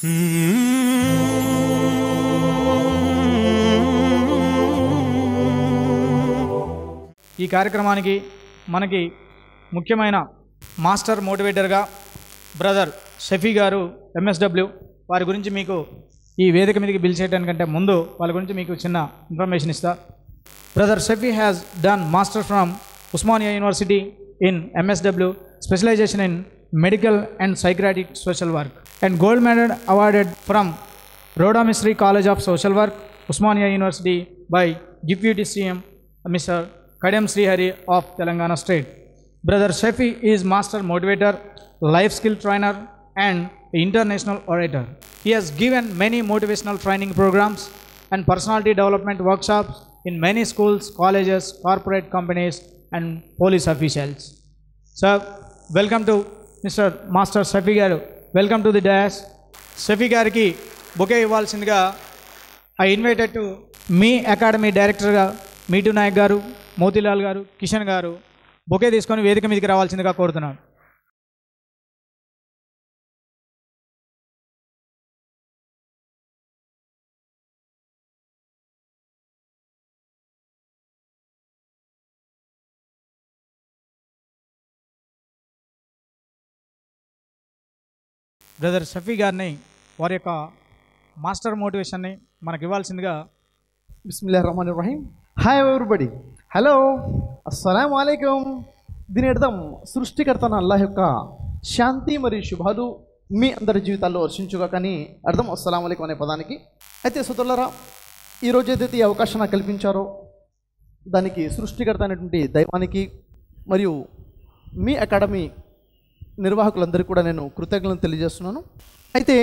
ఈ కార్యక్రమానికి మనకి ముఖ్యమైన మాస్టర్ మోటివేటర్గా బ్రదర్ షఫీ గారు ఎంఎస్డబ్ల్యూ వారి గురించి మీకు ఈ వేదిక మీదకి పిలిచేయడానికంటే ముందు వాళ్ళ గురించి మీకు చిన్న ఇన్ఫర్మేషన్ ఇస్తా brother Shafi has done master from Osmania university in MSW specialisation in medical and psychiatric social work and gold medal awarded from Rhoda Misri College of Social Work, Usmania University by Deputy CM Mr. Kadam Srihari of Telangana State. Brother Shafi is Master Motivator, Life Skill Trainer and International Orator. He has given many motivational training programs and personality development workshops in many schools, colleges, corporate companies and police officials. Sir, welcome to Mr. Master Shafi Garu. Welcome to the dais. Shafi గారికి bouquet ఇవ్వాల్సిందిగా I invited to మీ academy డైరెక్టర్గా మీటు నాయక్ గారు మోతీలాల్ గారు కిషన్ గారు bouquet తీసుకొని వేదిక మీదకి రావాల్సిందిగా కోరుతున్నాను బ్రదర్ షఫీ గారిని వారి యొక్క మాస్టర్ మోటివేషన్ని మనకి ఇవ్వాల్సిందిగా బిస్మిల్లా రహమాన్ రహీం హాయ్ ఎవ్రీబడి హలో అస్సలం వాలేకుం దీని అర్థం సృష్టికర్త అయిన అల్లాహ్ యొక్క శాంతి మరియు శుభాలు మీ అందరి జీవితాల్లో వర్షించుగా కానీ అర్థం అస్సలం అలైకుం అనే పదానికి అయితే సోదరులరా ఈరోజు ఏదైతే ఈ అవకాశం నాకు కల్పించారో దానికి సృష్టికర్త అయినటువంటి దైవానికి మరియు మీ అకాడమీ నిర్వాహకులందరికీ కూడా నేను కృతజ్ఞతలు తెలియజేస్తున్నాను అయితే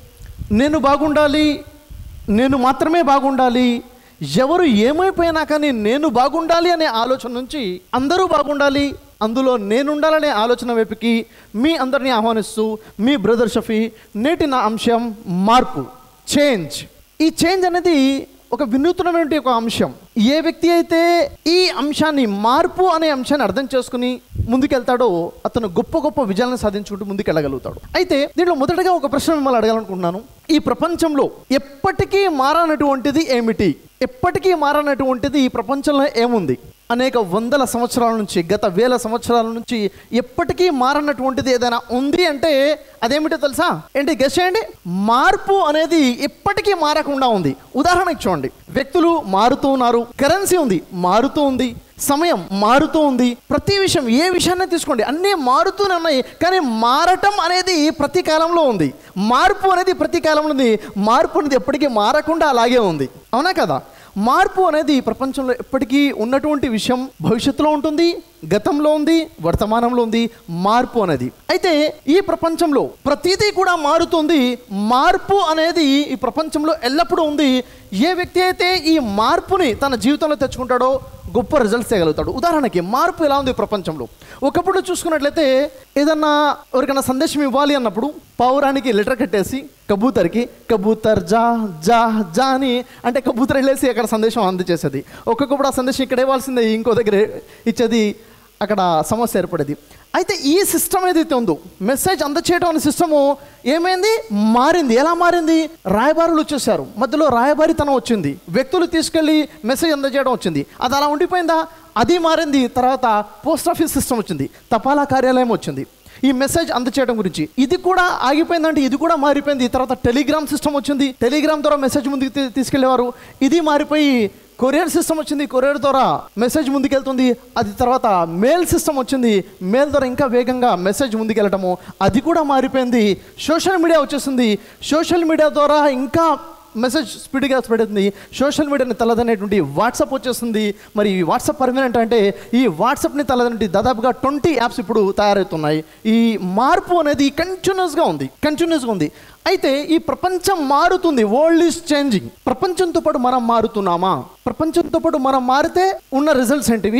నేను బాగుండాలి నేను మాత్రమే బాగుండాలి ఎవరు ఏమైపోయినా కానీ నేను బాగుండాలి అనే ఆలోచన నుంచి అందరూ బాగుండాలి అందులో నేనుండాలనే ఆలోచన వైపుకి మీ అందరినీ ఆహ్వానిస్తూ మీ బ్రదర్ షఫీ నేటి నా అంశం మార్పు చేంజ్ ఈ చేంజ్ అనేది ఒక వినూత్నమైన ఒక అంశం ఏ వ్యక్తి అయితే ఈ అంశాన్ని మార్పు అనే అంశాన్ని అర్థం చేసుకుని ముందుకెళ్తాడో అతను గొప్ప గొప్ప విజయాలను సాధించుకుంటూ ముందుకెళ్ళగలుగుతాడు అయితే దీంట్లో మొదటగా ఒక ప్రశ్న మిమ్మల్ని అడగాలనుకుంటున్నాను ఈ ప్రపంచంలో ఎప్పటికీ మారనటువంటిది ఏమిటి ఎప్పటికీ మారనటువంటిది ఈ ప్రపంచంలో ఏముంది అనేక వందల సంవత్సరాల నుంచి గత వేల సంవత్సరాల నుంచి ఎప్పటికీ మారనటువంటిది ఏదైనా ఉంది అంటే అదేమిటో తెలుసా ఏంటి గెస్ చేయండి మార్పు అనేది ఎప్పటికీ మారకుండా ఉంది ఉదాహరణకి చూడండి వ్యక్తులు మారుతూ ఉన్నారు కరెన్సీ ఉంది మారుతూ ఉంది సమయం మారుతూ ఉంది ప్రతి విషయం ఏ విషయాన్ని తీసుకోండి అన్నీ మారుతూనే ఉన్నాయి కానీ మారటం అనేది ప్రతి కాలంలో ఉంది మార్పు అనేది ప్రతి కాలంలో ఉంది మార్పు అనేది ఎప్పటికీ మారకుండా అలాగే ఉంది అవునా కదా మార్పు అనేది ఈ ప్రపంచంలో ఎప్పటికీ ఉన్నటువంటి విషయం భవిష్యత్తులో ఉంటుంది గతంలో ఉంది వర్తమానంలో ఉంది మార్పు అనేది అయితే ఈ ప్రపంచంలో ప్రతిదీ కూడా మారుతుంది మార్పు అనేది ఈ ప్రపంచంలో ఎల్లప్పుడూ ఉంది ఏ వ్యక్తి అయితే ఈ మార్పుని తన జీవితంలో తెచ్చుకుంటాడో గొప్ప రిజల్ట్స్ చేయగలుగుతాడు ఉదాహరణకి మార్పు ఎలా ఉంది ఈ ప్రపంచంలో ఒకప్పుడు చూసుకున్నట్లయితే ఏదన్నా ఎవరికైనా సందేశం ఇవ్వాలి అన్నప్పుడు పౌరానికి లెటర్ కట్టేసి కబూతర్కి కబూతర్ జా జా జా అని అంటే కబూతర్ వెళ్ళేసి అక్కడ సందేశం అందజేసేది ఒక్కొక్కప్పుడు ఆ సందేశం ఇక్కడ ఇవ్వాల్సిందే ఇంకో దగ్గర ఇచ్చేది అక్కడ సమస్య ఏర్పడేది అయితే ఈ సిస్టమ్ ఏదైతే ఉందో మెసేజ్ అందచేయడం అనే సిస్టము ఏమైంది మారింది ఎలా మారింది రాయబారులు వచ్చేసారు మధ్యలో రాయబారితనం వచ్చింది వ్యక్తులు తీసుకెళ్ళి మెసేజ్ అందజేయడం వచ్చింది అది అలా ఉండిపోయిందా అది మారింది తర్వాత పోస్ట్ ఆఫీస్ సిస్టమ్ వచ్చింది తపాలా కార్యాలయం వచ్చింది ఈ మెసేజ్ అందచేయడం గురించి ఇది కూడా ఆగిపోయిందంటే ఇది కూడా మారిపోయింది తర్వాత టెలిగ్రామ్ సిస్టమ్ వచ్చింది టెలిగ్రామ్ ద్వారా మెసేజ్ ముందుకు తీ- తీసుకెళ్లేవారు ఇది మారిపోయి కొరియర్ సిస్టమ్ వచ్చింది కొరియర్ ద్వారా మెసేజ్ ముందుకెళ్తుంది అది తర్వాత మెయిల్ సిస్టమ్ వచ్చింది మెయిల్ ద్వారా ఇంకా వేగంగా మెసేజ్ ముందుకెళ్ళటము అది కూడా మారిపోయింది సోషల్ మీడియా వచ్చేసింది సోషల్ మీడియా ద్వారా ఇంకా మెసేజ్ స్పీడ్గా స్ప్రెడ్ అవుతుంది సోషల్ మీడియాని తలదనేటువంటి వాట్సాప్ వచ్చేస్తుంది మరి ఈ వాట్సాప్ పర్మనెంట్ అంటే ఈ వాట్సాప్ని తలదనేటి దాదాపుగా ట్వంటీ యాప్స్ ఇప్పుడు తయారవుతున్నాయి ఈ మార్పు అనేది కంటిన్యూస్గా ఉంది కంటిన్యూస్గా ఉంది అయితే ఈ ప్రపంచం మారుతుంది వరల్డ్ ఈస్ చేంజింగ్ ప్రపంచంతో పాటు మనం మారుతున్నామా ప్రపంచంతో పాటు మనం మారితే ఉన్న రిజల్ట్స్ ఏంటివి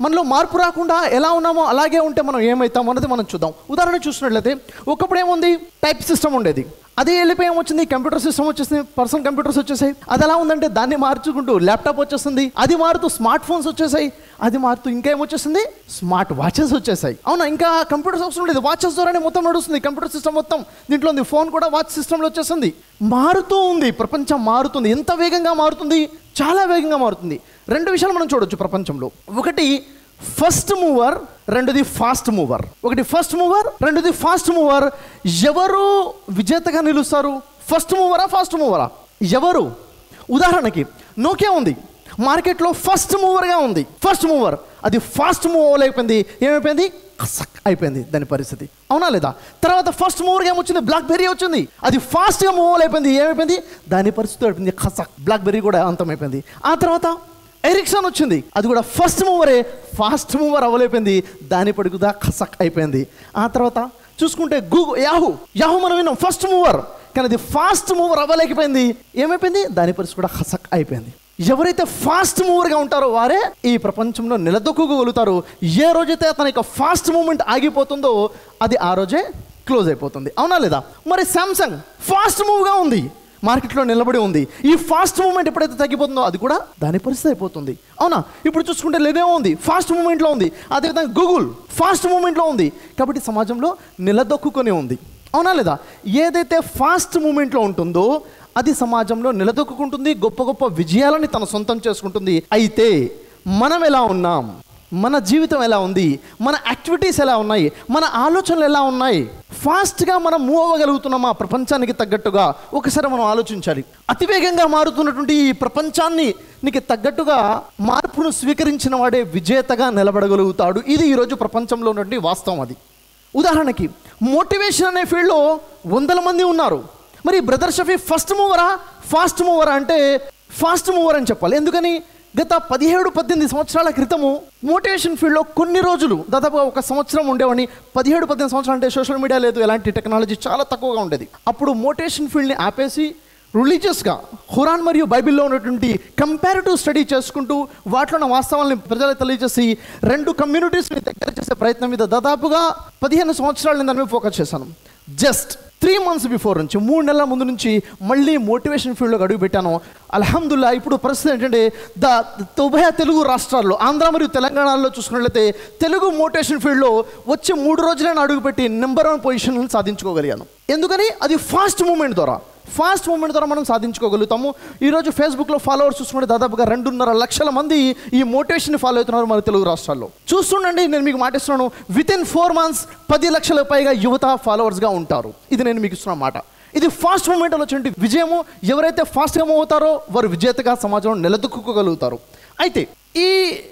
మనలో మార్పు రాకుండా ఎలా ఉన్నామో అలాగే ఉంటే మనం ఏమవుతాం అన్నది మనం చూద్దాం ఉదాహరణ చూసినట్లయితే ఒకప్పుడు ఏముంది టైప్ సిస్టమ్ ఉండేది అదే వెళ్ళిపోయి ఏమొచ్చింది కంప్యూటర్ సిస్టమ్ వచ్చేసింది పర్సనల్ కంప్యూటర్స్ వచ్చేసాయి అది ఎలా ఉందంటే దాన్ని మార్చుకుంటూ ల్యాప్టాప్ వచ్చేసింది అది మారుతూ స్మార్ట్ ఫోన్స్ వచ్చేసాయి అది మారుతూ ఇంకా ఏమొచ్చేసింది స్మార్ట్ వాచెస్ వచ్చేసాయి అవునా ఇంకా కంప్యూటర్స్ అవసరం లేదు వాచెస్ ద్వారానే మొత్తం నడుస్తుంది కంప్యూటర్ సిస్టమ్ మొత్తం దీంట్లో ఉంది ఫోన్ కూడా వాచ్ సిస్టంలో వచ్చేసింది మారుతూ ఉంది ప్రపంచం మారుతుంది ఎంత వేగంగా మారుతుంది చాలా వేగంగా మారుతుంది రెండు విషయాలు మనం చూడొచ్చు ప్రపంచంలో ఒకటి ఫస్ట్ మూవర్ రెండోది ఫాస్ట్ మూవర్ ఒకటి ఫస్ట్ మూవర్ రెండోది ఫాస్ట్ మూవర్ ఎవరు విజేతగా నిలుస్తారు ఫస్ట్ మూవరా ఫాస్ట్ మూవరా ఎవరు ఉదాహరణకి నోకియా ఉంది మార్కెట్లో ఫస్ట్ మూవర్గా ఉంది ఫస్ట్ మూవర్ అది ఫాస్ట్ మూవ్ అవ్వలేకపోయింది ఏమైపోయింది కసక్ అయిపోయింది దాని పరిస్థితి అవునా లేదా తర్వాత ఫస్ట్ మూవర్గా ఏమొచ్చింది బ్లాక్ బెర్రీ వచ్చింది అది ఫాస్ట్గా మూవ్ అవ్వలేకపోయింది ఏమైపోయింది దాని పరిస్థితి అయిపోయింది కసక్ బ్లాక్ బెర్రీ కూడా అంతమైపోయింది ఆ తర్వాత ఎరిక్సన్ వచ్చింది అది కూడా ఫస్ట్ మూవరే ఫాస్ట్ మూవర్ అవ్వలేకపోయింది దాని పడుకుదా ఖసక్ అయిపోయింది ఆ తర్వాత చూసుకుంటే గూగుల్ యాహూ యాహూ మనం విన్నాం ఫస్ట్ మూవర్ కానీ అది ఫాస్ట్ మూవర్ అవ్వలేకపోయింది ఏమైపోయింది దాని పరిస్థితి కూడా ఖసక్ అయిపోయింది ఎవరైతే ఫాస్ట్ మూవర్గా ఉంటారో వారే ఈ ప్రపంచంలో నిలదొక్కగలుగుతారు ఏ రోజైతే అతని యొక్క ఫాస్ట్ మూమెంట్ ఆగిపోతుందో అది ఆ రోజే క్లోజ్ అయిపోతుంది అవునా లేదా మరి శాంసంగ్ ఫాస్ట్ మూవ్గా ఉంది మార్కెట్లో నిలబడి ఉంది ఈ ఫాస్ట్ మూమెంట్ ఎప్పుడైతే తగ్గిపోతుందో అది కూడా దాని పరిస్థితి అయిపోతుంది అవునా ఇప్పుడు చూసుకుంటే లేదేమో ఉంది ఫాస్ట్ మూమెంట్లో ఉంది అదేవిధంగా గూగుల్ ఫాస్ట్ మూమెంట్లో ఉంది కాబట్టి సమాజంలో నిలదొక్కుని ఉంది అవునా లేదా ఏదైతే ఫాస్ట్ మూమెంట్లో ఉంటుందో అది సమాజంలో నిలదొక్కుంటుంది గొప్ప గొప్ప విజయాలని తన సొంతం చేసుకుంటుంది అయితే మనం ఎలా ఉన్నాం మన జీవితం ఎలా ఉంది మన యాక్టివిటీస్ ఎలా ఉన్నాయి మన ఆలోచనలు ఎలా ఉన్నాయి ఫాస్ట్గా మనం మూవ్ అవ్వగలుగుతున్నామా ప్రపంచానికి తగ్గట్టుగా ఒకసారి మనం ఆలోచించాలి అతివేగంగా మారుతున్నటువంటి ఈ ప్రపంచాన్ని నీకు తగ్గట్టుగా మార్పును స్వీకరించిన వాడే విజేతగా నిలబడగలుగుతాడు ఇది ఈరోజు ప్రపంచంలో ఉన్నటువంటి వాస్తవం అది ఉదాహరణకి మోటివేషన్ అనే ఫీల్డ్లో వందల మంది ఉన్నారు మరి బ్రదర్ షఫీ ఫస్ట్ మూవరా ఫాస్ట్ మూవరా అంటే ఫాస్ట్ మూవర్ అని చెప్పాలి ఎందుకని గత పదిహేడు పద్దెనిమిది సంవత్సరాల క్రితము మోటివేషన్ ఫీల్డ్లో కొన్ని రోజులు దాదాపుగా ఒక సంవత్సరం ఉండేవాడిని పదిహేడు పద్దెనిమిది సంవత్సరాలు అంటే సోషల్ మీడియా లేదు ఎలాంటి టెక్నాలజీ చాలా తక్కువగా ఉండేది అప్పుడు మోటివేషన్ ఫీల్డ్ని ఆపేసి రిలీజియస్గా ఖురాన్ మరియు బైబిల్లో ఉన్నటువంటి కంపారిటివ్ స్టడీ చేసుకుంటూ వాటిలో ఉన్న వాస్తవాలను ప్రజలకు తెలియజేసి రెండు కమ్యూనిటీస్ని దగ్గర చేసే ప్రయత్నం మీద దాదాపుగా పదిహేను సంవత్సరాల నేను దాని మీద ఫోకస్ చేశాను జస్ట్ త్రీ మంత్స్ బిఫోర్ నుంచి మూడు నెలల ముందు నుంచి మళ్ళీ మోటివేషన్ ఫీల్డ్లోకి అడుగు పెట్టాను అల్హమ్దుల్లా ఇప్పుడు పరిస్థితి ఏంటంటే ద ఉభయ తెలుగు రాష్ట్రాల్లో ఆంధ్ర మరియు తెలంగాణలో చూసుకున్నట్లయితే తెలుగు మోటివేషన్ ఫీల్డ్లో వచ్చే మూడు రోజులైనా అడుగుపెట్టి నెంబర్ వన్ పొజిషన్ సాధించుకోగలిగాను ఎందుకని అది ఫాస్ట్ మూమెంట్ ద్వారా ఫాస్ట్ మూమెంట్ ద్వారా మనం సాధించుకోగలుగుతాము ఈరోజు ఫేస్బుక్లో ఫాలోవర్స్ చూసుకుంటే దాదాపుగా రెండున్నర లక్షల మంది ఈ మోటివేషన్ ఫాలో అవుతున్నారు మన తెలుగు రాష్ట్రాల్లో చూస్తుండండి నేను మీకు మాటిస్తున్నాను విత్ ఇన్ ఫోర్ మంత్స్ పది లక్షల పైగా యువత ఫాలోవర్స్గా ఉంటారు ఇది నేను మీకు ఇస్తున్న మాట ఇది ఫాస్ట్ మూమెంట్లో వచ్చినటువంటి విజయము ఎవరైతే ఫాస్ట్గా మూవ్ అవుతారో వారు విజేతగా సమాజంలో నిలదొక్కుకోగలుగుతారు అయితే ఈ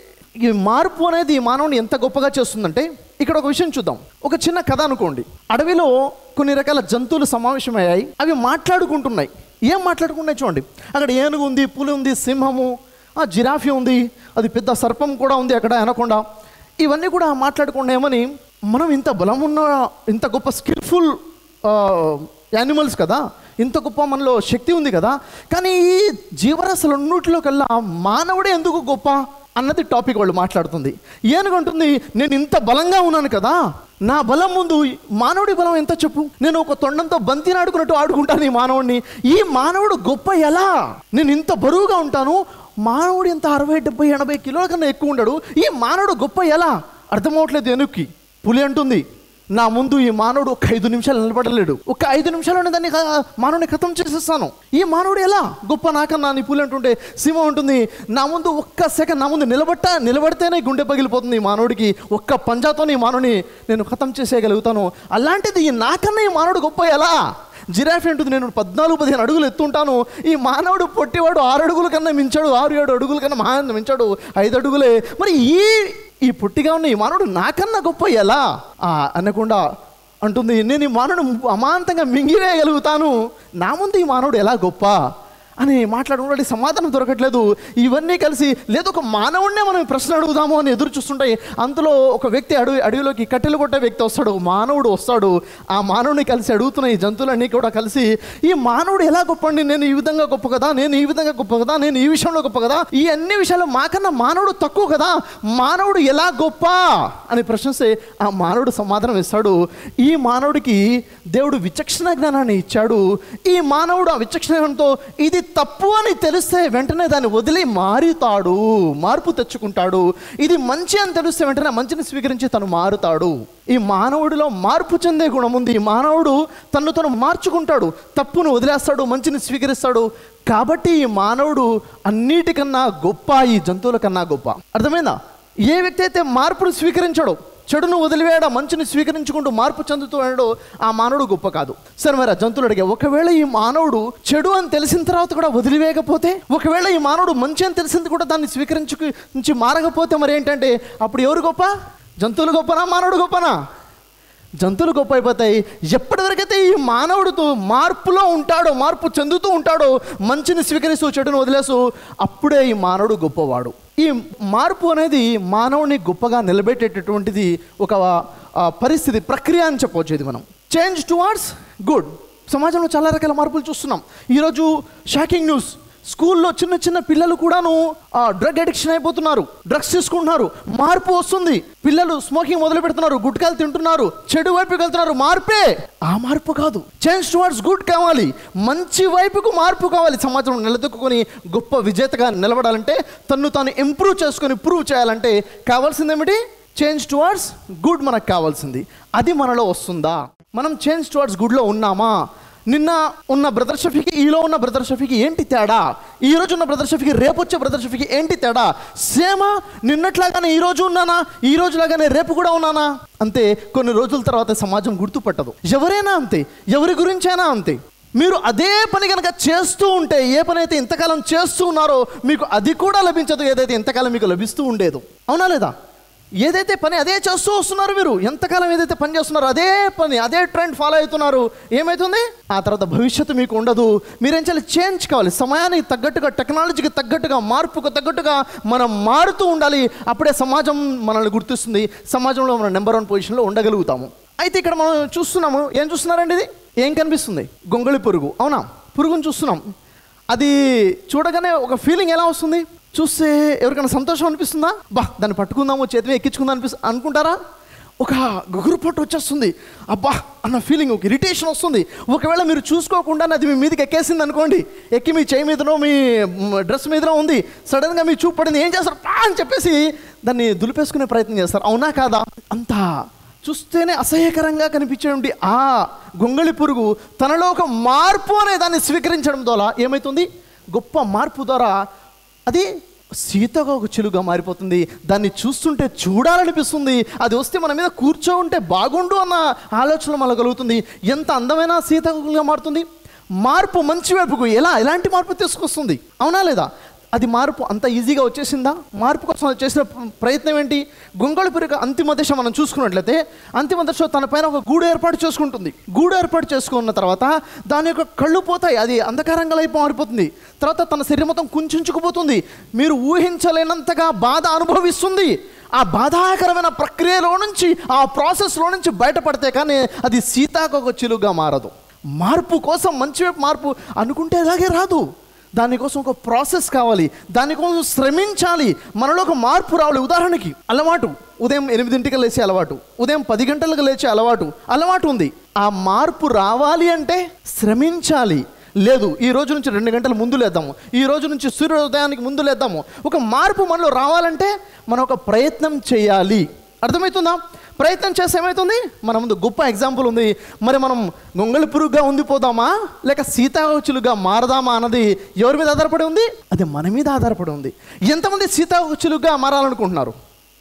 ఈ మార్పు అనేది ఈ మానవుని ఎంత గొప్పగా చేస్తుందంటే ఇక్కడ ఒక విషయం చూద్దాం ఒక చిన్న కథ అనుకోండి అడవిలో కొన్ని రకాల జంతువులు సమావేశమయ్యాయి అవి మాట్లాడుకుంటున్నాయి ఏం మాట్లాడుకుంటున్నాయి చూడండి అక్కడ ఏనుగు ఉంది పులి ఉంది సింహము ఆ జిరాఫీ ఉంది అది పెద్ద సర్పం కూడా ఉంది అక్కడ అనకుండా ఇవన్నీ కూడా మాట్లాడుకున్నామని మనం ఇంత బలం ఉన్న ఇంత గొప్ప స్కిల్ఫుల్ యానిమల్స్ కదా ఇంత గొప్ప మనలో శక్తి ఉంది కదా కానీ ఈ జీవరాశులన్నిటిలో కల్లా మానవుడే ఎందుకు గొప్ప అన్నది టాపిక్ వాళ్ళు మాట్లాడుతుంది ఏనుగంటుంది నేను ఇంత బలంగా ఉన్నాను కదా నా బలం ముందు మానవుడి బలం ఎంత చెప్పు నేను ఒక తొండంతో బంతిని ఆడుకున్నట్టు ఆడుకుంటాను ఈ మానవుడిని ఈ మానవుడు గొప్ప ఎలా నేను ఇంత బరువుగా ఉంటాను మానవుడు ఇంత అరవై డెబ్బై ఎనభై కిలోల కన్నా ఎక్కువ ఉండడు ఈ మానవుడు గొప్ప ఎలా అర్థమవట్లేదు ఏనుక్కి పులి అంటుంది నా ముందు ఈ మానవుడు ఒక ఐదు నిమిషాలు నిలబడలేడు ఒక ఐదు నిమిషాల్లోనే దాన్ని క- మానవుని ఖతం చేసేస్తాను ఈ మానవుడు ఎలా గొప్ప నాకన్నా నీ పులి అంటుంటే సింహం ఉంటుంది నా ముందు ఒక్క సెకండ్ నా ముందు నిలబట్ట నిలబడితేనే గుండె పగిలిపోతుంది ఈ మానవుడికి ఒక్క పంజాతో ఈ మానవుని నేను ఖతం చేసేయగలుగుతాను అలాంటిది ఈ నాకన్నా ఈ మానవుడు గొప్ప ఎలా జిరాఫీ అంటుంది నేను పద్నాలుగు పదిహేను అడుగులు ఎత్తుంటాను ఈ మానవుడు పొట్టివాడు ఆరు అడుగుల కన్నా మించాడు ఆరు ఏడు అడుగుల కన్నా మహా మించాడు ఐదు అడుగులే మరి ఈ ఈ పొట్టిగా ఉన్న ఈ మానవుడు నాకన్నా గొప్ప ఎలా ఆ, అనకుండా అంటుంది నేను ఈ మానవుడు అమాంతంగా మింగివేయగలుగుతాను నా ముందు ఈ మానవుడు ఎలా గొప్ప అని మాట్లాడుకుంటే సమాధానం దొరకట్లేదు ఇవన్నీ కలిసి లేదు ఒక మానవుడినే మనం ఈ ప్రశ్న అడుగుదాము అని ఎదురు చూస్తుంటాయి అంతలో ఒక వ్యక్తి అడవి అడవిలోకి కట్టెలు కొట్టే వ్యక్తి వస్తాడు మానవుడు వస్తాడు ఆ మానవుని కలిసి అడుగుతున్న ఈ జంతువులన్నీ కూడా కలిసి ఈ మానవుడు ఎలా గొప్ప అండి నేను ఈ విధంగా గొప్ప కదా నేను ఈ విధంగా గొప్ప కదా నేను ఈ విషయంలో గొప్ప కదా ఈ అన్ని విషయాలు మాకన్నా మానవుడు తక్కువ కదా మానవుడు ఎలా గొప్ప అని ప్రశ్నిస్తే ఆ మానవుడు సమాధానం ఇస్తాడు ఈ మానవుడికి దేవుడు విచక్షణ జ్ఞానాన్ని ఇచ్చాడు ఈ మానవుడు ఆ విచక్షణ జ్ఞానంతో ఇది తప్పు అని తెలిస్తే వెంటనే దాన్ని వదిలి మారుతాడు మార్పు తెచ్చుకుంటాడు ఇది మంచి అని తెలిస్తే వెంటనే మంచిని స్వీకరించి తను మారుతాడు ఈ మానవుడిలో మార్పు చెందే గుణం ఉంది ఈ మానవుడు తను తను మార్చుకుంటాడు తప్పును వదిలేస్తాడు మంచిని స్వీకరిస్తాడు కాబట్టి ఈ మానవుడు అన్నిటికన్నా గొప్ప ఈ జంతువుల కన్నా గొప్ప అర్థమైందా ఏ వ్యక్తి అయితే మార్పును స్వీకరించాడో చెడును వదిలివేయడ మంచిని స్వీకరించుకుంటూ మార్పు చెందుతూ ఉన్నాడో ఆ మానవుడు గొప్ప కాదు సరే మరి ఆ జంతువులు అడిగా ఒకవేళ ఈ మానవుడు చెడు అని తెలిసిన తర్వాత కూడా వదిలివేయకపోతే ఒకవేళ ఈ మానవుడు మంచి అని తెలిసింది కూడా దాన్ని స్వీకరించు నుంచి మారకపోతే మరి ఏంటంటే అప్పుడు ఎవరు గొప్ప జంతువులు గొప్పనా మానవుడు గొప్పనా జంతువులు గొప్ప అయిపోతాయి ఎప్పటివరకైతే ఈ మానవుడితో మార్పులో ఉంటాడో మార్పు చెందుతూ ఉంటాడో మంచిని స్వీకరిస్తూ చెడును వదిలేస్తూ అప్పుడే ఈ మానవుడు గొప్పవాడు ఈ మార్పు అనేది మానవుని గొప్పగా నిలబెట్టేటటువంటిది ఒక ఆ, పరిస్థితి ప్రక్రియ అని చెప్పవచ్చు ఇది మనం చేంజ్ టువార్డ్స్ గుడ్ సమాజంలో చాలా రకాల మార్పులు చూస్తున్నాం ఈరోజు షాకింగ్ న్యూస్ స్కూల్లో చిన్న చిన్న పిల్లలు కూడాను డ్రగ్ అడిక్షన్ అయిపోతున్నారు డ్రగ్స్ తీసుకుంటున్నారు మార్పు వస్తుంది పిల్లలు స్మోకింగ్ మొదలు పెడుతున్నారు గుట్కాలు తింటున్నారు చెడు వైపుకి వెళ్తున్నారు మార్పే ఆ మార్పు కాదు చేంజ్ టువర్డ్స్ గుడ్ కావాలి మంచి వైపుకు మార్పు కావాలి సమాజం నిలదొక్కుని గొప్ప విజేతగా నిలబడాలంటే తన్ను తాను ఇంప్రూవ్ చేసుకొని ప్రూవ్ చేయాలంటే కావాల్సింది ఏమిటి చేంజ్ టువర్డ్స్ గుడ్ మనకు కావాల్సింది అది మనలో వస్తుందా మనం చేంజ్ టువర్డ్స్ గుడ్లో ఉన్నామా నిన్న ఉన్న బ్రదర్ షఫీకి ఈలో ఉన్న బ్రదర్ షఫీకి ఏంటి తేడా ఈ రోజు ఉన్న బ్రదర్ షఫీకి రేపు వచ్చే బ్రదర్ షఫీకి ఏంటి తేడా సేమా నిన్నట్లాగానే ఈ రోజు ఉన్నానా ఈ రోజు లాగానే రేపు కూడా ఉన్నానా అంతే కొన్ని రోజుల తర్వాత సమాజం గుర్తుపట్టదు ఎవరైనా అంతే ఎవరి గురించైనా అంతే మీరు అదే పని కనుక చేస్తూ ఉంటే ఏ పని అయితే ఇంతకాలం చేస్తూ ఉన్నారో మీకు అది కూడా లభించదు ఏదైతే ఇంతకాలం మీకు లభిస్తూ ఉండేదో అవునా లేదా ఏదైతే పని అదే చేస్తూ వస్తున్నారు మీరు ఎంతకాలం ఏదైతే పని చేస్తున్నారో అదే పని అదే ట్రెండ్ ఫాలో అవుతున్నారు ఏమవుతుంది ఆ తర్వాత భవిష్యత్తు మీకు ఉండదు మీరేం చేయాలి చేంజ్ కావాలి సమయానికి తగ్గట్టుగా టెక్నాలజీకి తగ్గట్టుగా మార్పుకు తగ్గట్టుగా మనం మారుతూ ఉండాలి అప్పుడే సమాజం మనల్ని గుర్తిస్తుంది సమాజంలో మనం నెంబర్ వన్ పొజిషన్లో ఉండగలుగుతాము అయితే ఇక్కడ మనం చూస్తున్నాము ఏం చూస్తున్నారండి ఇది ఏం కనిపిస్తుంది గొంగళి పురుగు అవునా పురుగును చూస్తున్నాం అది చూడగానే ఒక ఫీలింగ్ ఎలా వస్తుంది చూస్తే ఎవరికైనా సంతోషం అనిపిస్తుందా బా దాన్ని పట్టుకుందాము చేతి మీద ఎక్కించుకుందాం అనిపిస్తు అనుకుంటారా ఒక గుగురు పట్టు వచ్చేస్తుంది అబ్బా అన్న ఫీలింగ్ ఒక ఇరిటేషన్ వస్తుంది ఒకవేళ మీరు చూసుకోకుండా అది మీ మీదకి ఎక్కేసింది అనుకోండి ఎక్కి మీ చేయి మీదనో మీ డ్రెస్ మీదనో ఉంది సడన్గా మీ చూపు పడింది ఏం చేస్తారు పా అని చెప్పేసి దాన్ని దులిపేసుకునే ప్రయత్నం చేస్తారు అవునా కాదా అంతా చూస్తేనే అసహ్యకరంగా కనిపించేటువంటి ఆ గొంగళి పురుగు తనలో ఒక మార్పు అనే దాన్ని స్వీకరించడం ద్వారా ఏమవుతుంది గొప్ప మార్పు ద్వారా అది సీతగా ఒక చిలుగా మారిపోతుంది దాన్ని చూస్తుంటే చూడాలనిపిస్తుంది అది వస్తే మన మీద కూర్చో ఉంటే బాగుండు అన్న ఆలోచన మనకు కలుగుతుంది ఎంత అందమైన సీతగా మారుతుంది మార్పు మంచి వైపుకు ఎలా ఎలాంటి మార్పు తీసుకొస్తుంది అవునా లేదా అది మార్పు అంత ఈజీగా వచ్చేసిందా మార్పు కోసం అది చేసిన ప్రయత్నం ఏంటి గొంగళి పురిక అంతిమ దశ మనం చూసుకున్నట్లయితే అంతిమ దశ తన పైన ఒక గూడు ఏర్పాటు చేసుకుంటుంది గూడు ఏర్పాటు చేసుకున్న తర్వాత దాని యొక్క కళ్ళు పోతాయి అది అంధకారంగా అయిపో మారిపోతుంది తర్వాత తన శరీరం మొత్తం కుంచుకుపోతుంది మీరు ఊహించలేనంతగా బాధ అనుభవిస్తుంది ఆ బాధాకరమైన ప్రక్రియలో నుంచి ఆ ప్రాసెస్లో నుంచి బయటపడితే కానీ అది సీతాకొక చిలుగా మారదు మార్పు కోసం మంచి వైపు మార్పు అనుకుంటే అలాగే రాదు దానికోసం ఒక ప్రాసెస్ కావాలి దానికోసం శ్రమించాలి మనలో ఒక మార్పు రావాలి ఉదాహరణకి అలవాటు ఉదయం ఎనిమిదింటికి లేచే అలవాటు ఉదయం పది గంటలకు లేచే అలవాటు అలవాటు ఉంది ఆ మార్పు రావాలి అంటే శ్రమించాలి లేదు ఈ రోజు నుంచి రెండు గంటల ముందు లేద్దాము ఈ రోజు నుంచి సూర్యోదయానికి ముందు లేద్దాము ఒక మార్పు మనలో రావాలంటే మనం ఒక ప్రయత్నం చేయాలి అర్థమవుతుందా ప్రయత్నం చేస్తే ఏమవుతుంది మన ముందు గొప్ప ఎగ్జాంపుల్ ఉంది మరి మనం గొంగళి పురుగుగా ఉండిపోదామా లేక సీతాకోచులుగా మారదామా అన్నది ఎవరి మీద ఆధారపడి ఉంది అది మన మీద ఆధారపడి ఉంది ఎంతమంది సీతాకోచులుగా మారాలనుకుంటున్నారు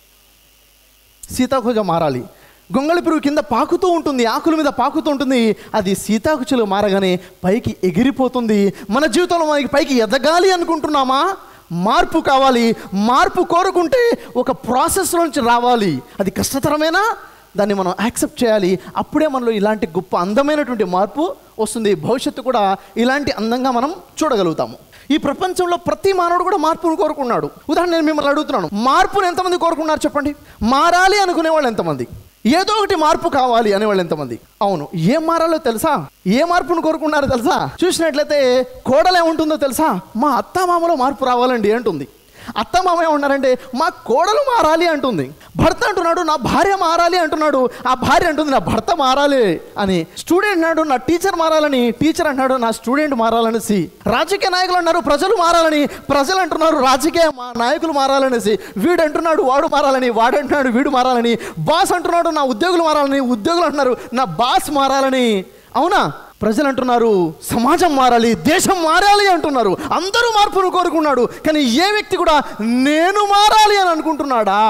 సీతాకుగా మారాలి గొంగళి పురుగు కింద పాకుతూ ఉంటుంది ఆకుల మీద పాకుతూ ఉంటుంది అది సీతాకుచులు మారగానే పైకి ఎగిరిపోతుంది మన జీవితంలో మనకి పైకి ఎదగాలి అనుకుంటున్నామా మార్పు కావాలి మార్పు కోరుకుంటే ఒక ప్రాసెస్ నుంచి రావాలి అది కష్టతరమేనా దాన్ని మనం యాక్సెప్ట్ చేయాలి అప్పుడే మనలో ఇలాంటి గొప్ప అందమైనటువంటి మార్పు వస్తుంది భవిష్యత్తు కూడా ఇలాంటి అందంగా మనం చూడగలుగుతాము ఈ ప్రపంచంలో ప్రతి మానవుడు కూడా మార్పును కోరుకున్నాడు ఉదాహరణ నేను మిమ్మల్ని అడుగుతున్నాను మార్పును ఎంతమంది కోరుకున్నారు చెప్పండి మారాలి అనుకునే వాళ్ళు ఎంతమంది ఏదో ఒకటి మార్పు కావాలి అనేవాళ్ళు ఎంతమంది అవును ఏం మారాలో తెలుసా ఏ మార్పును కోరుకున్నారో తెలుసా చూసినట్లయితే కోడలే ఉంటుందో తెలుసా మా అత్తామామలో మార్పు రావాలండి అంటుంది అత్త మామ ఏమన్నారంటే మా కోడలు మారాలి అంటుంది భర్త అంటున్నాడు నా భార్య మారాలి అంటున్నాడు ఆ భార్య అంటుంది నా భర్త మారాలి అని స్టూడెంట్ అన్నాడు నా టీచర్ మారాలని టీచర్ అంటున్నాడు నా స్టూడెంట్ మారాలనేసి రాజకీయ నాయకులు అన్నారు ప్రజలు మారాలని ప్రజలు అంటున్నారు రాజకీయ మా- నాయకులు మారాలనేసి వీడు అంటున్నాడు వాడు మారాలని వాడు అంటున్నాడు వీడు మారాలని బాస్ అంటున్నాడు నా ఉద్యోగులు మారాలని ఉద్యోగులు అంటున్నారు నా బాస్ మారాలని అవునా ప్రజలు అంటున్నారు సమాజం మారాలి దేశం మారాలి అంటున్నారు అందరూ మార్పును కోరుకున్నాడు కానీ ఏ వ్యక్తి కూడా నేను మారాలి అని అనుకుంటున్నాడా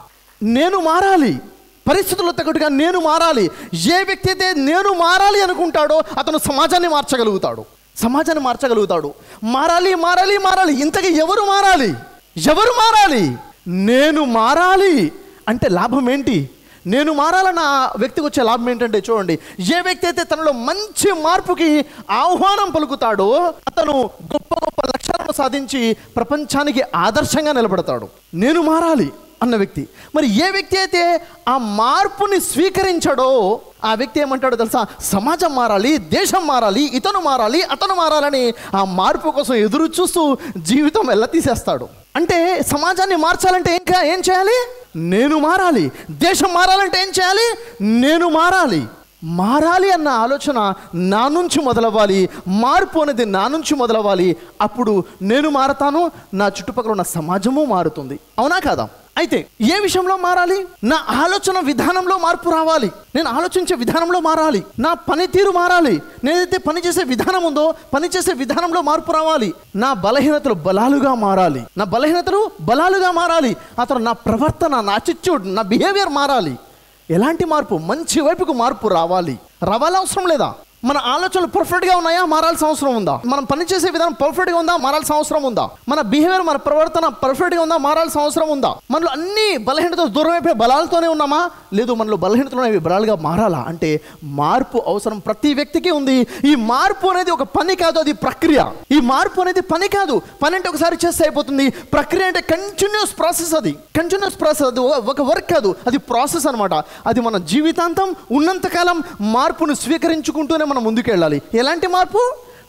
నేను మారాలి పరిస్థితుల్లో తగ్గట్టుగా నేను మారాలి ఏ వ్యక్తి అయితే నేను మారాలి అనుకుంటాడో అతను సమాజాన్ని మార్చగలుగుతాడు సమాజాన్ని మార్చగలుగుతాడు మారాలి మారాలి మారాలి ఇంతకీ ఎవరు మారాలి ఎవరు మారాలి నేను మారాలి అంటే లాభం ఏంటి నేను మారాలన్న ఆ వ్యక్తికి వచ్చే లాభం ఏంటంటే చూడండి ఏ వ్యక్తి అయితే తనలో మంచి మార్పుకి ఆహ్వానం పలుకుతాడో అతను గొప్ప గొప్ప లక్ష్యాలను సాధించి ప్రపంచానికి ఆదర్శంగా నిలబడతాడు నేను మారాలి అన్న వ్యక్తి మరి ఏ వ్యక్తి అయితే ఆ మార్పుని స్వీకరించాడో ఆ వ్యక్తి ఏమంటాడో తెలుసా సమాజం మారాలి దేశం మారాలి ఇతను మారాలి అతను మారాలని ఆ మార్పు కోసం ఎదురు చూస్తూ జీవితం ఎలా తీసేస్తాడు అంటే సమాజాన్ని మార్చాలంటే ఇంకా ఏం చేయాలి నేను మారాలి దేశం మారాలంటే ఏం చేయాలి నేను మారాలి మారాలి అన్న ఆలోచన నా నుంచి మొదలవ్వాలి మార్పు అనేది నా నుంచి మొదలవ్వాలి అప్పుడు నేను మారతాను నా చుట్టుపక్కల ఉన్న సమాజము మారుతుంది అవునా కాదా అయితే ఏ విషయంలో మారాలి నా ఆలోచన విధానంలో మార్పు రావాలి నేను ఆలోచించే విధానంలో మారాలి నా పనితీరు మారాలి నేనైతే పని చేసే విధానం ఉందో పని చేసే విధానంలో మార్పు రావాలి నా బలహీనతలు బలాలుగా మారాలి నా బలహీనతలు బలాలుగా మారాలి అతను నా ప్రవర్తన నా అటిట్యూడ్ నా బిహేవియర్ మారాలి ఎలాంటి మార్పు మంచి వైపుకు మార్పు రావాలి రావాలి అవసరం లేదా మన ఆలోచనలు పర్ఫెక్ట్గా ఉన్నాయా మారాల్సిన అవసరం ఉందా మనం పనిచేసే విధానం పర్ఫెక్ట్గా ఉందా మారాల్సిన అవసరం ఉందా మన బిహేవియర్ మన ప్రవర్తన పర్ఫెక్ట్గా ఉందా మారాల్సిన అవసరం ఉందా మనలో అన్ని బలహీనత దూరం అయిపోయి బలాలతోనే ఉన్నామా లేదు మనలో బలహీనతలు అనేవి బలాలుగా మారాలా అంటే మార్పు అవసరం ప్రతి వ్యక్తికి ఉంది ఈ మార్పు అనేది ఒక పని కాదు అది ప్రక్రియ ఈ మార్పు అనేది పని కాదు పని అంటే ఒకసారి చేస్తే అయిపోతుంది ప్రక్రియ అంటే కంటిన్యూస్ ప్రాసెస్ అది కంటిన్యూస్ ప్రాసెస్ అది ఒక- ఒక వర్క్ కాదు అది ప్రాసెస్ అనమాట అది మన జీవితాంతం ఉన్నంతకాలం మార్పును స్వీకరించుకుంటూనే మనం ముందుకెళ్ళాలి ఎలాంటి మార్పు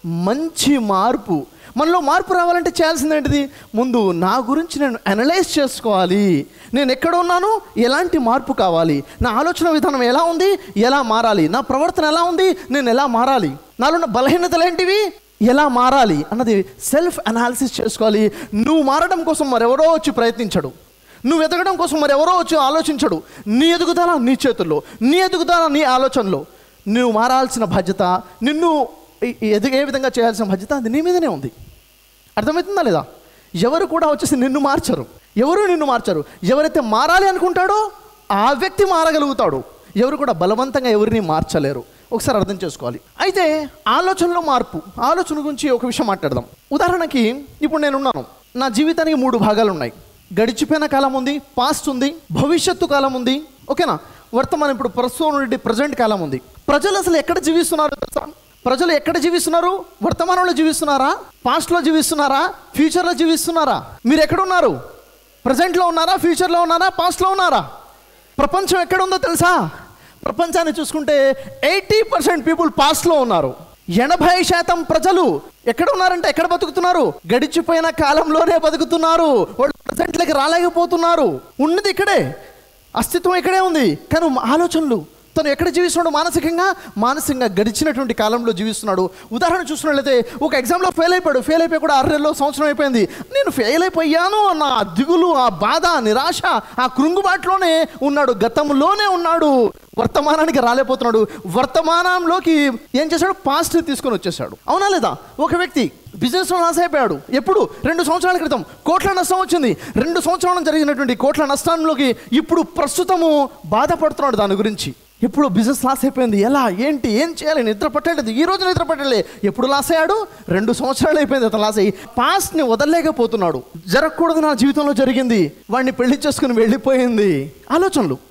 మంచి మార్పు మనలో మార్పు రావాలంటే చేయాల్సింది ఏంటిది ముందు నా గురించి నేను అనలైజ్ చేసుకోవాలి నేను ఎక్కడ ఉన్నాను ఎలాంటి మార్పు కావాలి నా ఆలోచన విధానం ఎలా ఉంది ఎలా మారాలి నా ప్రవర్తన ఎలా ఉంది నేను ఎలా మారాలి నాలో ఉన్న బలహీనతలు ఏంటివి ఎలా మారాలి అన్నది సెల్ఫ్ అనాలిసిస్ చేసుకోవాలి నువ్వు మారడం కోసం మరెవరో వచ్చి ప్రయత్నించడు నువ్వు ఎదగడం కోసం మరెవరో వచ్చి ఆలోచించడు నీ ఎదుగుదల నీ చేతుల్లో నీ ఎదుగుదల నీ ఆలోచనలో నువ్వు మారాల్సిన బాధ్యత నిన్ను ఎ- ఎదిగే విధంగా చేయాల్సిన బాధ్యత అది నీ మీదనే ఉంది అర్థమవుతుందా లేదా ఎవరు కూడా వచ్చేసి నిన్ను మార్చరు ఎవరు నిన్ను మార్చరు ఎవరైతే మారాలి అనుకుంటాడో ఆ వ్యక్తి మారగలుగుతాడు ఎవరు కూడా బలవంతంగా ఎవరిని మార్చలేరు ఒకసారి అర్థం చేసుకోవాలి అయితే ఆలోచనలో మార్పు ఆలోచన గురించి ఒక విషయం మాట్లాడదాం ఉదాహరణకి ఇప్పుడు నేనున్నాను నా జీవితానికి మూడు భాగాలు ఉన్నాయి గడిచిపోయిన కాలం ఉంది పాస్ట్ ఉంది భవిష్యత్తు కాలం ఉంది ఓకేనా వర్తమానం ఇప్పుడు ప్రస్తుతం నుండి ప్రజెంట్ కాలం ఉంది ప్రజలు అసలు ఎక్కడ జీవిస్తున్నారో తెలుసా ప్రజలు ఎక్కడ జీవిస్తున్నారు వర్తమానంలో జీవిస్తున్నారా పాస్ట్లో జీవిస్తున్నారా ఫ్యూచర్లో జీవిస్తున్నారా మీరు ఎక్కడ ఉన్నారు ప్రజెంట్లో ఉన్నారా ఫ్యూచర్లో ఉన్నారా పాస్ట్లో ఉన్నారా ప్రపంచం ఎక్కడ ఉందో తెలుసా ప్రపంచాన్ని చూసుకుంటే ఎయిటీ పర్సెంట్ పీపుల్ పాస్ట్లో ఉన్నారు ఎనభై శాతం ప్రజలు ఎక్కడ ఉన్నారంటే ఎక్కడ బతుకుతున్నారు గడిచిపోయిన కాలంలోనే బతుకుతున్నారు వాళ్ళు ప్రజెంట్లోకి రాలేకపోతున్నారు ఉన్నది ఇక్కడే అస్తిత్వం ఇక్కడే ఉంది కానీ ఆలోచనలు తను ఎక్కడ జీవిస్తున్నాడు మానసికంగా మానసికంగా గడిచినటువంటి కాలంలో జీవిస్తున్నాడు ఉదాహరణ చూసినట్లయితే ఒక ఎగ్జామ్లో ఫెయిల్ అయిపోయాడు ఫెయిల్ అయిపోయి కూడా ఆరు నెలల్లో సంవత్సరం అయిపోయింది నేను ఫెయిల్ అయిపోయాను అన్న ఆ దిగులు ఆ బాధ ఆ నిరాశ ఆ కృంగుబాటులోనే ఉన్నాడు గతంలోనే ఉన్నాడు వర్తమానానికి రాలేకపోతున్నాడు వర్తమానంలోకి ఏం చేశాడు పాస్ట్ తీసుకొని వచ్చేసాడు అవునా లేదా ఒక వ్యక్తి బిజినెస్లో లాస్ అయిపోయాడు ఎప్పుడు రెండు సంవత్సరాల క్రితం కోట్ల నష్టం వచ్చింది రెండు సంవత్సరాల జరిగినటువంటి కోట్ల నష్టంలోకి ఇప్పుడు ప్రస్తుతము బాధపడుతున్నాడు దాని గురించి ఎప్పుడు బిజినెస్ లాస్ అయిపోయింది ఎలా ఏంటి ఏం చేయాలి నిద్ర పట్టలేదు ఈ రోజు నిద్ర పట్టలే ఎప్పుడు లాస్ అయ్యాడు రెండు సంవత్సరాలు అయిపోయింది అతను లాస్ అయ్యి పాస్ట్ని వదలలేకపోతున్నాడు జరగకూడదు నా జీవితంలో జరిగింది వాడిని పెళ్లి చేసుకుని వెళ్ళిపోయింది ఆలోచనలు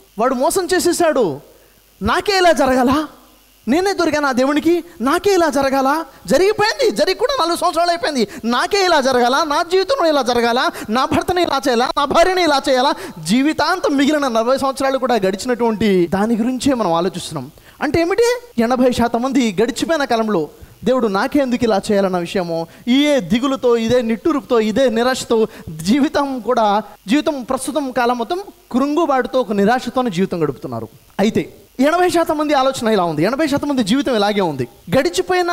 వాడు మోసం చేసేసాడు నాకే ఇలా జరగాల నేనే దొరికాను ఆ దేవునికి నాకే ఇలా జరగాల జరిగిపోయింది జరిగి కూడా నాలుగు సంవత్సరాలు అయిపోయింది నాకే ఇలా జరగాల నా జీవితంలో ఇలా జరగాల నా భర్తని ఇలా చేయాలా నా భార్యని ఇలా చేయాలా జీవితాంతం మిగిలిన నలభై సంవత్సరాలు కూడా గడిచినటువంటి దాని గురించే మనం ఆలోచిస్తున్నాం అంటే ఏమిటి ఎనభై శాతం మంది గడిచిపోయిన కాలంలో దేవుడు నాకే ఎందుకు ఇలా చేయాలన్న విషయము ఇదే దిగులుతో ఇదే నిట్టూరుపుతో ఇదే నిరాశతో జీవితం కూడా జీవితం ప్రస్తుతం కాలం మొత్తం కృంగుబాటుతో ఒక నిరాశతోనే జీవితం గడుపుతున్నారు అయితే ఎనభై శాతం మంది ఆలోచన ఇలా ఉంది ఎనభై శాతం మంది జీవితం ఇలాగే ఉంది గడిచిపోయిన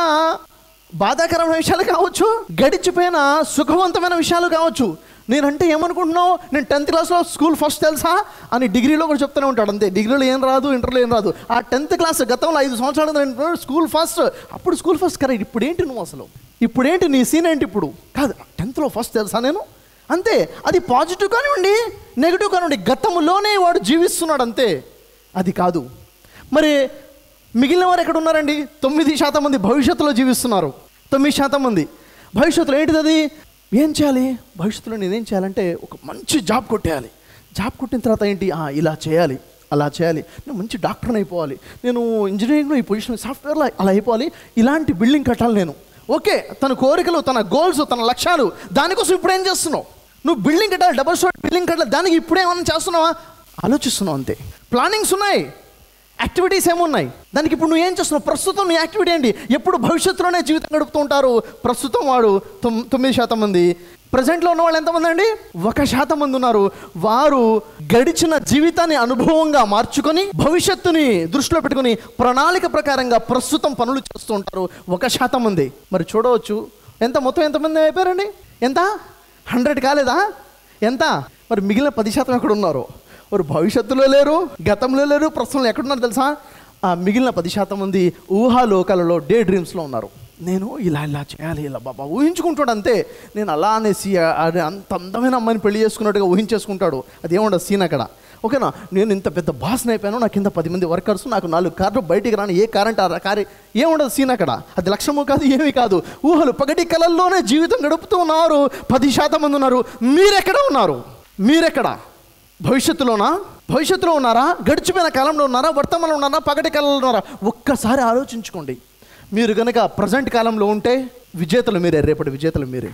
బాధాకరమైన విషయాలు కావచ్చు గడిచిపోయిన సుఖవంతమైన విషయాలు కావచ్చు నేనంటే ఏమనుకుంటున్నావు నేను టెన్త్ క్లాస్లో స్కూల్ ఫస్ట్ తెలుసా అని డిగ్రీలో కూడా చెప్తూనే ఉంటాడు అంతే డిగ్రీలో ఏం రాదు ఇంటర్లో ఏం రాదు ఆ టెన్త్ క్లాస్ గతంలో ఐదు సంవత్సరాలు నేను స్కూల్ ఫస్ట్ అప్పుడు స్కూల్ ఫస్ట్ కరెక్ట్ ఇప్పుడు ఏంటి నువ్వు అసలు ఇప్పుడు ఏంటి నీ సీన్ ఏంటి ఇప్పుడు కాదు టెన్త్లో ఫస్ట్ తెలుసా నేను అంతే అది పాజిటివ్ కానివ్వండి నెగిటివ్ కానివ్వండి గతంలోనే వాడు జీవిస్తున్నాడు అంతే అది కాదు మరి మిగిలిన వారు ఎక్కడ ఉన్నారండి తొమ్మిది శాతం మంది భవిష్యత్తులో జీవిస్తున్నారు తొమ్మిది శాతం మంది భవిష్యత్తులో ఏంటిది అది ఏం చేయాలి భవిష్యత్తులో నేనేం చేయాలంటే ఒక మంచి జాబ్ కొట్టేయాలి జాబ్ కొట్టిన తర్వాత ఏంటి ఆ, ఇలా చేయాలి అలా చేయాలి నేను మంచి డాక్టర్ని అయిపోవాలి నేను ఇంజనీరింగ్లో ఈ పొజిషన్ సాఫ్ట్వేర్లో అలా అయిపోవాలి ఇలాంటి బిల్డింగ్ కట్టాలి నేను ఓకే తన కోరికలు తన గోల్స్ తన లక్ష్యాలు దానికోసం ఇప్పుడు ఏం చేస్తున్నావు నువ్వు బిల్డింగ్ కట్టాలి డబల్ స్టోరీ బిల్డింగ్ కట్టాలి దానికి ఇప్పుడే ఏమైనా చేస్తున్నావా ఆలోచిస్తున్నావు అంతే ప్లానింగ్స్ ఉన్నాయి యాక్టివిటీస్ ఏమున్నాయి దానికి ఇప్పుడు నువ్వు ఏం చేస్తున్నావు ప్రస్తుతం నీ యాక్టివిటీ ఏంటి ఎప్పుడు భవిష్యత్తులోనే జీవితం గడుపుతూ ఉంటారు ప్రస్తుతం వాడు తొమ్- తొమ్మిది శాతం మంది ప్రజెంట్లో ఉన్న వాళ్ళు ఎంతమంది అండి ఒక శాతం మంది ఉన్నారు వారు గడిచిన జీవితాన్ని అనుభవంగా మార్చుకొని భవిష్యత్తుని దృష్టిలో పెట్టుకొని ప్రణాళిక ప్రకారంగా ప్రస్తుతం పనులు చేస్తూ ఉంటారు ఒక శాతం మంది మరి చూడవచ్చు ఎంత మొత్తం ఎంతమంది అయిపోయారండి ఎంత హండ్రెడ్ కాలేదా ఎంత మరి మిగిలిన పది శాతం ఎక్కడ ఉన్నారు వారు భవిష్యత్తులో లేరు గతంలో లేరు ప్రస్తుతంలో ఎక్కడున్నారు తెలుసా ఆ మిగిలిన పది శాతం మంది ఊహాలోకాలలో డే డ్రీమ్స్లో ఉన్నారు నేను ఇలా ఇలా చేయాలి ఇలా బాబా ఊహించుకుంటాడు అంతే నేను అలా అనేసి ఆ- ఆ- అంత అందమైన అమ్మాయిని పెళ్లి చేసుకున్నట్టుగా ఊహించేసుకుంటాడు అది ఏముండదు సీన్ అక్కడ ఓకేనా నేను ఇంత పెద్ద బాస్ని అయిపోయాను నాకు కింద పది మంది వర్కర్స్ నాకు నాలుగు కార్లు బయటికి రాని ఏ కారంట ఆ కారు ఏముండదు సీన్ అక్కడ అది లక్ష్యము కాదు ఏమీ కాదు ఊహలు పగటి కళల్లోనే జీవితం గడుపుతూ ఉన్నారు పది శాతం మంది ఉన్నారు మీరెక్కడ ఉన్నారు మీరెక్కడ భవిష్యత్తులోనా భవిష్యత్తులో ఉన్నారా గడిచిపోయిన కాలంలో ఉన్నారా వర్తమానంలో ఉన్నారా పగటి కాలంలో ఉన్నారా ఒక్కసారి ఆలోచించుకోండి మీరు కనుక ప్రజెంట్ కాలంలో ఉంటే విజేతలు మీరే రేపటి విజేతలు మీరే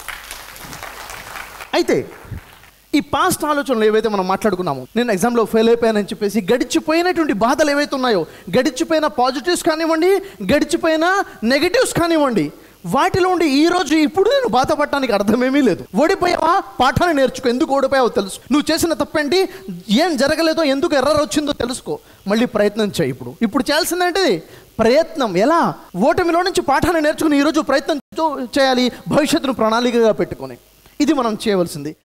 అయితే ఈ పాస్ట్ ఆలోచనలు ఏవైతే మనం మాట్లాడుకున్నామో నేను ఎగ్జామ్లో ఫెయిల్ అయిపోయానని చెప్పేసి గడిచిపోయినటువంటి బాధలు ఏవైతే ఉన్నాయో గడిచిపోయిన పాజిటివ్స్ కానివ్వండి గడిచిపోయిన నెగటివ్స్ కానివ్వండి వాటిలో ఉండి ఈ రోజు ఇప్పుడు నేను బాధపడటానికి అర్థమేమీ లేదు ఓడిపోయావా పాఠాన్ని నేర్చుకో ఎందుకు ఓడిపోయావో తెలుసు నువ్వు చేసిన తప్పేంటి ఏం జరగలేదో ఎందుకు ఎర్రర్ వచ్చిందో తెలుసుకో మళ్ళీ ప్రయత్నం చేయి ఇప్పుడు ఇప్పుడు చేయాల్సిందేంటి ప్రయత్నం ఎలా ఓటమిలో నుంచి పాఠాన్ని నేర్చుకుని ఈరోజు ప్రయత్నం చూ- చేయాలి భవిష్యత్తును ప్రణాళికగా పెట్టుకొని ఇది మనం చేయవలసింది